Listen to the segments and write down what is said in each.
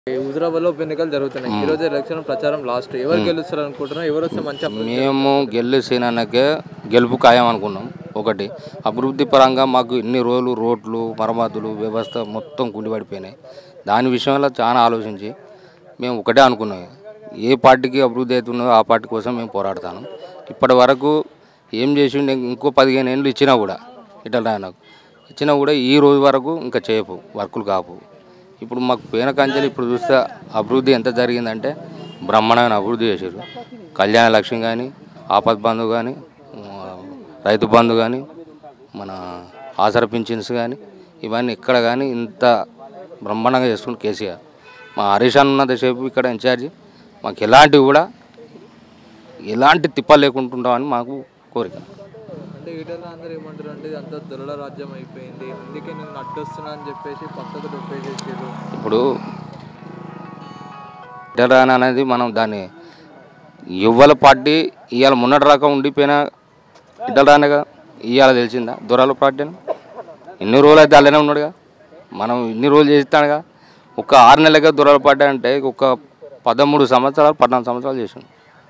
ఈ హుజరాబాద్లో ఉప ఎన్నికలు జరుగుతున్నాయి ఈ రోజు ఎలక్షన్ ప్రచారం లాస్ట్ ఎవరు గెలుస్తారు అనుకుంటున్నారు ఎవరు వస్తే మంచి అభివృద్ధి మేము గెలిచినాకే గెలుపు ఖాయం అనుకున్నాం ఒకటి అభివృద్ధి పరంగా మాకు ఇన్ని రోజులు రోడ్లు మరమ్మతులు వ్యవస్థ మొత్తం కుండిపడిపోయినాయి దాని విషయంలో చాలా ఆలోచించి మేము ఒకటే అనుకున్నాం ఏ పార్టీకి అభివృద్ధి అవుతుందో ఆ పార్టీ కోసం మేము పోరాడతాను ఇప్పటి వరకు ఏం చేసిండే ఇంకో పదిహేను ఏళ్ళు ఇచ్చినా కూడా ఇటల్ రాయనకు ఇచ్చినా కూడా ఈ రోజు వరకు ఇంకా చేయపు వర్కులు కాపు ఇప్పుడు మాకు పేన కంచెలు ఇప్పుడు చూస్తే అభివృద్ధి ఎంత జరిగిందంటే బ్రహ్మాండమైన అభివృద్ధి చేశారు కళ్యాణ లక్ష్యం కానీ ఆపద్ బంధు కానీ రైతు బంధు కానీ మన ఆసర పింఛన్స్ కానీ ఇవన్నీ ఇక్కడ కానీ ఇంత బ్రహ్మాండంగా చేస్తుంది కేసీఆర్ మా హరీష్ అన్న ఉన్నంతసేపు ఇక్కడ ఇన్ఛార్జి మాకు ఎలాంటివి కూడా ఎలాంటి తిప్పలు లేకుంటుంటామని మాకు కోరిక అంటే ఈటల అందరూ ఏమంటారు అంటే అంత దొరల రాజ్యం అయిపోయింది అందుకే నేను అడ్డొస్తున్నా అని చెప్పేసి పక్కకు దొప్పేసేసారు ఇప్పుడు ఇటరాన్ అనేది మనం దాన్ని ఇవ్వాల పార్టీ ఇవాళ మొన్నటి రకం ఉండిపోయిన ఇటరానేగా ఇవాళ తెలిసిందా దొరల పార్టీని ఎన్ని రోజులు అయితే అలానే ఉన్నాడుగా మనం ఇన్ని రోజులు చేస్తాడుగా ఒక ఆరు నెలలుగా దొరల పార్టీ అంటే ఒక పదమూడు సంవత్సరాలు పద్నాలుగు సంవత్సరాలు చేసాం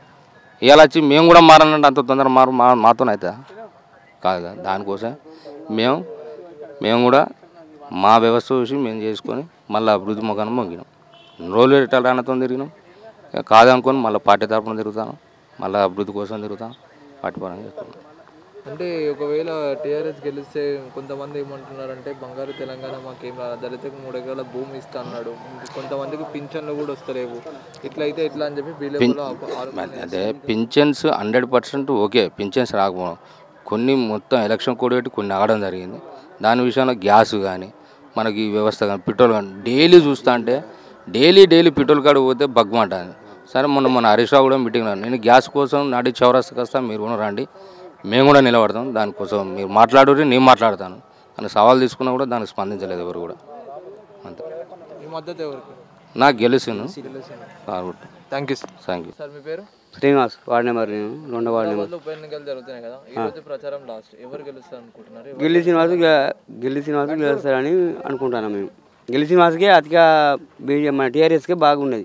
ఇవాళ వచ్చి మేము కూడా మారాలంటే అంత తొందర మారు మా మాతోనైతే కాదు కదా దానికోసం మేము మేము కూడా మా వ్యవస్థ చూసి మేము చేసుకొని మళ్ళీ అభివృద్ధి మొఖాన్ని మొగ్గినాం ఇన్ని రోజులు రిటైర్ రానతో తిరిగినాం ఇక కాదనుకొని మళ్ళీ పార్టీ తరపున తిరుగుతాను మళ్ళీ అభివృద్ధి కోసం తిరుగుతాం పార్టీ పరంగా చేస్తున్నాం అంటే ఒకవేళ టీఆర్ఎస్ గెలిస్తే కొంతమంది ఏమంటున్నారంటే బంగారు తెలంగాణ మాకేం రాదు దళితకు మూడు ఎకరాల భూమి ఇస్తా అన్నాడు కొంతమందికి పింఛన్లు కూడా వస్తలేవు ఇట్లా అయితే ఎట్లా అని చెప్పి బీజేపీలో అదే పింఛన్స్ హండ్రెడ్ పర్సెంట్ ఓకే పింఛన్స్ రాకపోవడం కొన్ని మొత్తం ఎలక్షన్ కోడ్ పెట్టి కొన్ని ఆగడం జరిగింది దాని విషయంలో గ్యాస్ కానీ మనకి ఈ వ్యవస్థ కానీ పెట్రోల్ కానీ డైలీ చూస్తా అంటే డైలీ డైలీ పెట్రోల్ కాడ పోతే బగ్గుమంటుంది సరే మొన్న మన హరీష్ రావు కూడా మీటింగ్ నేను గ్యాస్ కోసం నాటి చౌరస్తాకి వస్తా మీరు కూడా రండి మేము కూడా నిలబడతాం దానికోసం మీరు మాట్లాడురి నేను మాట్లాడతాను అని సవాల్ తీసుకున్నా కూడా దానికి స్పందించలేదు ఎవరు కూడా అంతే ఈ మద్దతు ఎవరికి నాకు గెలుసును గెలిచింది కాబట్టి thank you sir thank you sir మీ పేరు శ్రీనివాస్ వార్డ్ నెంబర్ నేను రెండో వార్డ్ నెంబర్ హైదరాబాద్లో ఉప ఎన్నికలు జరుగుతున్నాయి కదా ఈ రోజు ప్రచారం లాస్ట్ ఎవరు గెలుస్తారు అనుకుంటున్నారు ఎవరు- గిల్లి శ్రీనివాస్ గె- గిల్లి శ్రీనివాస్ గెలుస్తారని అనుకుంటున్నాం మేము గిల్లి శ్రీనివాస్కే అతిగా బీజే మన టీఆర్ఎస్కే బాగున్నది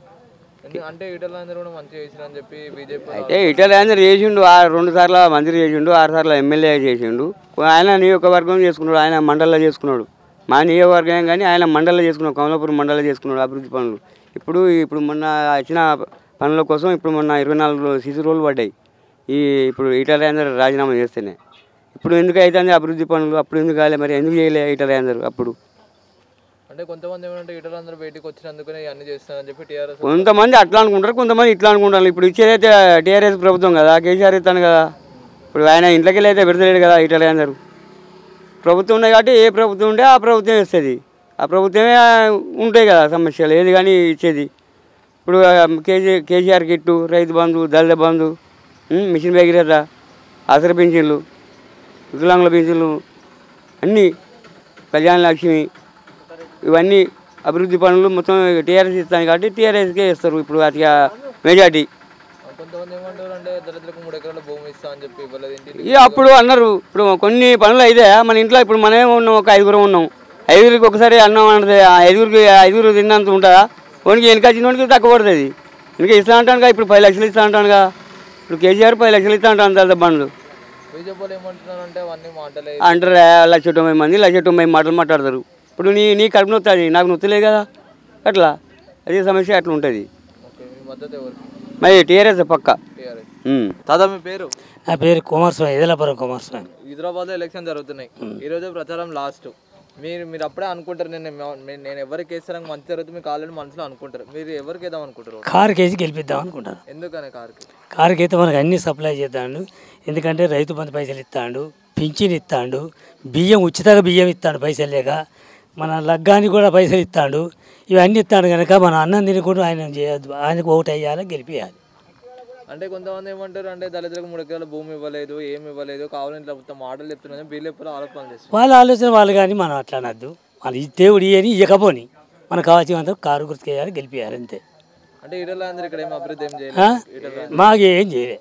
ఎందు- అంటే ఈటల అందరూ కూడా మంచిగా చేసిన అని చెప్పి బీజేపీ అయితే ఇటలీ అందరు చేసిండు ఆ రెండు సార్లు మంత్రి చేసిండు ఆరు సార్లు ఎమ్మెల్యే చేసిండు ఆయన నియోజకవర్గం చేసుకున్నాడు ఆయన మండలంలో చేసుకున్నాడు మా నియోజకవర్గం కానీ ఆయన మండలంలో చేసుకున్నాడు కమలాపురం మండలంలో చేసుకున్నాడు అభివృద్ధి పనులు ఇప్పుడు ఇప్పుడు మొన్న వచ్చిన పనుల కోసం ఇప్పుడు మొన్న ఇరవై నాలుగు సిసి రోజులు పడ్డాయి ఈ ఇప్పుడు ఇటలీ అందరూ రాజీనామా చేస్తేనే ఇప్పుడు ఎందుకు అవుతుంది అభివృద్ధి పనులు అప్పుడు ఎందుకు కాలే మరి ఎందుకు చేయలే ఇటలీ అందరూ అప్పుడు అంటే కొంతమంది ఏమంటే ఈటల అందరూ బయటికి వచ్చినందుకనే అన్ని చేస్తారని చెప్పి టీఆర్ఎస్ కొంతమంది అట్లా అనుకుంటారు కొంతమంది ఇట్లా అనుకుంటారు ఇప్పుడు ఇచ్చేదైతే టీఆర్ఎస్ ప్రభుత్వం కదా కేసీఆర్ ఇస్తాను కదా ఇప్పుడు ఆయన ఇంట్లోకి వెళ్ళి అయితే పెడతలేడు కదా ఇటలీ అందరూ ప్రభుత్వం ఉన్నాయి కాబట్టి ఏ ప్రభుత్వం ఉంటే ఆ ప్రభుత్వం ఇస్తుంది ఆ ప్రభుత్వమే ఉంటాయి కదా సమస్యలు ఏది కానీ ఇచ్చేది ఇప్పుడు ఆ, కేసీ కేసీఆర్ కిట్టు రైతు బంధు దళిత బంధు ఉమ్, మిషన్ భగీరథ ఆసర పింఛన్లు వికలాంగుల పింఛన్లు అన్నీ కళ్యాణ లక్ష్మి ఇవన్నీ అభివృద్ధి పనులు మొత్తం టీఆర్ఎస్ ఇస్తాను కాబట్టి టీఆర్ఎస్కే ఇస్తారు ఇప్పుడు అతిగా మెజార్టీ కొంతమంది ఏమంటారు అంటే దళితులకు మూడు ఎకరాల భూమి ఇస్తా అని చెప్పి ఇవ్వలేదు ఇంటికి ఇక అప్పుడు అన్నారు ఇప్పుడు కొన్ని పనులు అయితే మన ఇంట్లో ఇప్పుడు మనమే ఉన్నాం ఒక ఐదుగురం ఉన్నాం ఐదుగురికి ఒకసారి అన్నం అంటే ఆ ఐదుగురికి ఐదుగురు తిన్నంత ఉంటుందా ఓనికి వెనక చిన్నోనికి తక్కువ పడుతుంది ఇంకా ఇస్తా అంటానుగా ఇప్పుడు పది లక్షలు ఇస్తా అంటానుగా ఇప్పుడు కేసీఆర్ పది లక్షలు ఇస్తా అంటాను దళిత బండ్లు బీజేపీలో ఏమంటున్నారు అంటే అవన్నీ మాటలే అంటారా లక్ష తొంభై మంది లక్ష తొంభై మాటలు మాట్లాడతారు ఇప్పుడు నీ నీ కడుపు నొత్తుంది నాకు నొత్తలేదు కదా అట్లా అదే సమస్య అట్లా ఉంటుంది ఓకే మీ మద్దతు ఎవరికి మరి టీఆర్ఎస్ పక్క టీఆర్ఎస్ ఉమ్. దాదా మీ పేరు నా పేరు కుమారస్వామి ఎదలాపురం కుమారస్వామి హైదరాబాద్లో ఎలక్షన్ జరుగుతున్నాయి ఈ రోజు ప్రచారం లాస్ట్ మీరు మీరు అప్పుడే అనుకుంటారు నేను నేను- నేను ఎవరికి వేస్తారని మంచి జరుగుతుంది మీకు ఆల్రెడీ మనసులో అనుకుంటారు మీరు ఎవరికి వేద్దాం అనుకుంటారు కారు కేసి గెలిపిద్దాం అనుకుంటాను ఎందుకనే కార్కి కారుకి అయితే మనకు అన్ని సప్లై చేస్తాడు ఎందుకంటే రైతు బంధు పైసలు ఇస్తాడు పింఛన్ ఇస్తాడు బియ్యం ఉచితంగా బియ్యం ఇస్తాడు పైసలు లేక మన లగ్గానికి కూడా పైసలు ఇస్తాడు ఇవన్నీ ఇస్తాడు కనుక మన అన్నం తినకుండా ఆయన చేయొద్దు ఆయనకు ఓటు వేయాలి గెలిపియాలి అంటే కొంతమంది ఏమంటారు అంటే దళితులకు మూడు ఎకరాల భూమి ఇవ్వలేదు ఏమి ఇవ్వలేదు కావాలని ఇట్లా మొత్తం మాటలు చెప్తున్నారు బీజేపీలో ఆరోపణలు చేస్తారు వాళ్ళ ఆలోచన వాళ్ళు కానీ మనం అట్లా అనద్దు మన ఈ దేవుడు ఇయని ఇవ్వకపోని మనకు కావాల్సినంత కారు గుర్తుకేయాలి గెలిపియాలి అంతే అంటే ఈటల అందరూ ఇక్కడ ఏం అభివృద్ధి ఏం ఆ? చేయలేదు ఈటల మాకు ఏం చేయలే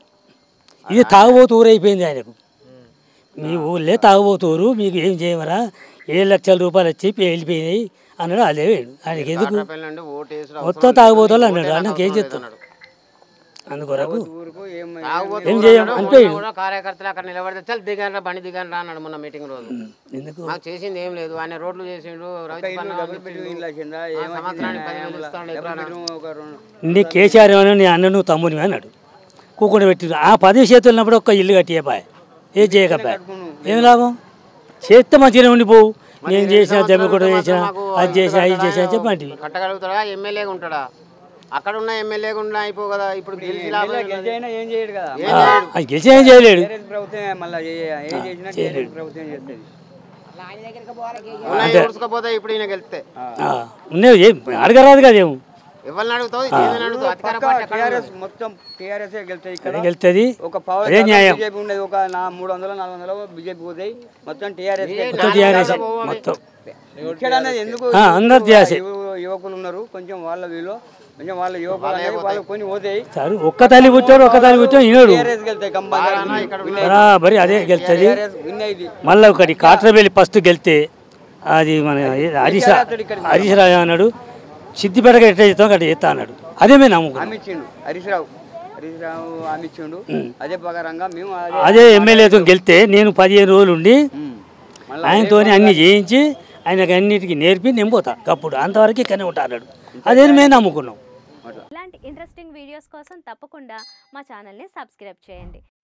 ఇది తాగుబోతు ఊరు అయిపోయింది ఆయనకు మీ ఊళ్ళే తాగుబోతూరు మీకు ఏం చేయమరా ఏడు లక్షల రూపాయలు వచ్చి వెళ్ళిపోయినాయి అన్నాడు అదే వేడు ఆయనకి ఎందుకు కాట్రపల్లి నుండి ఓటు వేసుడు మొత్తం తాగుబోతాలు అన్నాడు అన్నకి ఏం చెప్తాం అందుకొరకు ఊరుకు ఏం తాగుబోతు ఏం చేయం ఉన్నాడు, అంటే మొన్న కూడా కార్యకర్తలు అక్కడ నిలబడితే చల్ దిగాను బండి దిగాను రా అన్నాడు మొన్న మీటింగ్ రోజు ఎందుకు మాకు చేసింది ఏం లేదు ఆయన రోడ్లు చేసిండు రైతు పన్ను డబుల్ బెడ్రూమ్ ఇల్లు వచ్చిందా ఆ, సంవత్సరానికి పదివేలు ఇస్తాడు ఎకరాన. బెడ్రూమ్ ఒక రెండు నీ కేసీఆర్ ఏమన్నా నీ అన్న నువ్వు తమ్ముని అన్నాడు కూకుండా పెట్టి ఆ పది చేతులు ఉన్నప్పుడు ఒక్క ఇల్లు కట్టియపాయ ఏం చేయకపోయా ఏం లాభం చేస్తే మంచిగానే ఉండిపోవు నేను చేసిన దెబ్బ కూడా చేసిన అది చేసిన ఇది చేసిన చెప్పండి కట్టగలుగుతాడా ఎమ్మెల్యేగా ఉంటాడా అక్కడ ఉన్న ఎమ్మెల్యేగా ఉన్నా అయిపో కదా ఇప్పుడు గెలిచి లాభం ఏమున్నది? గెలిచైనా ఏం చేయడు కదా ఏం చేయడు. అది గెలిచి ఏం చేయలేడు టీఆర్ఎస్ ప్రభుత్వమే మళ్ళీ ఏం చేసినా టీఆర్ఎస్ ప్రభుత్వం చేస్తుంది ఉన్నాయి ఊడ్చుకపోతే ఇప్పుడు ఈయన గెలిస్తే ఆ, ఉన్నాయి ఏం అడగరాదు కదా ఏం ఎవరిని అడుగుతావు ఏదైనా అడుగుతావు అధికార పార్టీ ఎక్కడ టీఆర్ఎస్ మొత్తం టీఆర్ఎస్ గెలుతుంది ఇక్కడ గెలుతుంది ఒక పవర్ అదే న్యాయం బీజేపీ ఉండేది ఒక నా మూడు వందలు నాలుగు వందలు బీజేపీ పోతాయి మొత్తం టీఆర్ఎస్ మొత్తం టీఆర్ఎస్ మొత్తం ఇక్కడ అనేది ఎందుకు ఆ, అందరు టీఆర్ఎస్ యువ- యువకులు ఉన్నారు కొంచెం వాళ్ళ వీళ్ళు కొంచెం వాళ్ళ యువకులు అనేది వాళ్ళు కొన్ని పోతాయి సరే ఒక్క తల్లి పుట్టాడు ఒక్క తల్లి పుట్టాడు ఈనాడు టీఆర్ఎస్ గెలుతాయి కంపల్సరీ బరాబరి అదే గెలుతుంది టీఆర్ఎస్ విన్ అయింది మళ్ళీ ఒకటి కాట్రబెల్లి ఫస్ట్ గెలితే అది మన హరీష్ హరీష్ రావు అన్నాడు సిద్దిపేటగా ఎట్లా చేస్తాం అక్కడ చేస్తా అన్నాడు అదే మేము నమ్ముకున్నాం హామీ ఇచ్చిండు హరీష్ రావు హరీష్ రావు హామీ ఇచ్చిండు అదే ప్రకారంగా మేము అదే అదే ఎమ్మెల్యేతో గెలితే నేను పదిహేను రోజులు ఉండి మళ్ళీ ఆయనతో అన్ని చేయించి ఆయనకి అన్నిటికీ నేర్పి నేను పోతా అప్పుడు అంతవరకు ఇక్కడనే ఉంటా అన్నాడు అదే మేము నమ్ముకున్నాం ఇలాంటి ఇంట్రెస్టింగ్ వీడియోస్ కోసం తప్పకుండా మా ఛానల్ని సబ్స్క్రైబ్ చేయండి